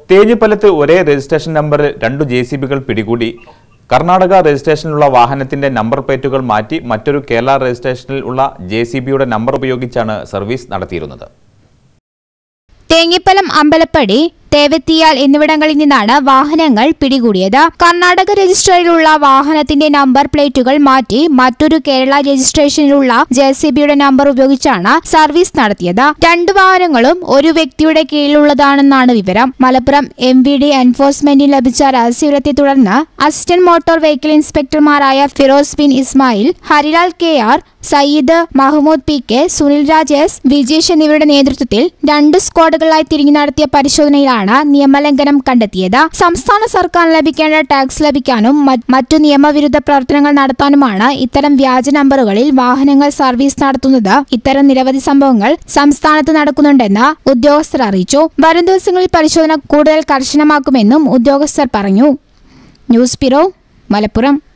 തേഞ്ഞിപ്പലത്ത് ഒരേ രജിസ്ട്രേഷൻ നമ്പറിൽ രണ്ടു ജെ സി ബികൾ പിടികൂടി കർണാടക രജിസ്ട്രേഷനിലുള്ള വാഹനത്തിന്റെ നമ്പർ പ്ലേറ്റുകൾ മാറ്റി മറ്റൊരു കേരള രജിസ്ട്രേഷനിൽ ഉള്ള ജെ സി ബിയുടെ നമ്പർ ഉപയോഗിച്ചാണ് സർവീസ് നടത്തിയിരുന്നത് തേങ്ങിപ്പലം അമ്പലപ്പടി തേവത്തിയാൽ എന്നിവിടങ്ങളിൽ നിന്നാണ് വാഹനങ്ങൾ പിടികൂടിയത് കർണാടക രജിസ്ട്രേഷനിലുള്ള വാഹനത്തിന്റെ നമ്പർ പ്ലേറ്റുകൾ മാറ്റി മറ്റൊരു കേരള രജിസ്ട്രേഷനിലുള്ള ജെ സി ബിയുടെ നമ്പർ ഉപയോഗിച്ചാണ് സർവീസ് നടത്തിയത് രണ്ട് വാഹനങ്ങളും ഒരു വ്യക്തിയുടെ കീഴിലുള്ളതാണെന്നാണ് വിവരം മലപ്പുറം എം വി ഡി എൻഫോഴ്സ്മെന്റിന് ലഭിച്ച രഹസ്യവിവരത്തെ തുടർന്ന് അസിസ്റ്റന്റ് മോട്ടോർ വെഹിക്കിൾ ഇൻസ്പെക്ടർമാരായ Firoz Bin Ismail Harilal K R Sayyid Mahmood P K Sunil Raj S Vijesh എന്നിവരുടെ നേതൃത്വത്തിൽ രണ്ട് സ്ക്വാഡുകളായി തിരിഞ്ഞു നടത്തിയ പരിശോധനയിലാണ് നിയമലംഘനം കണ്ടെത്തിയത് സംസ്ഥാന സർക്കാർ ലഭിക്കേണ്ട ടാക്സ് ലഭിക്കാനും മറ്റ് മറ്റു നിയമവിരുദ്ധ പ്രവർത്തനങ്ങൾ നടത്താനുമാണ് ഇത്തരം വ്യാജ നമ്പറുകളിൽ വാഹനങ്ങൾ സർവീസ് നടത്തുന്നത് ഇത്തരം നിരവധി സംഭവങ്ങൾ സംസ്ഥാനത്ത് നടക്കുന്നുണ്ടെന്ന് ഉദ്യോഗസ്ഥർ അറിയിച്ചു വരും ദിവസങ്ങളിൽ പരിശോധന കൂടുതൽ കർശനമാക്കുമെന്നും ഉദ്യോഗസ്ഥർ പറഞ്ഞു ന്യൂസ് ബ്യൂറോ മലപ്പുറം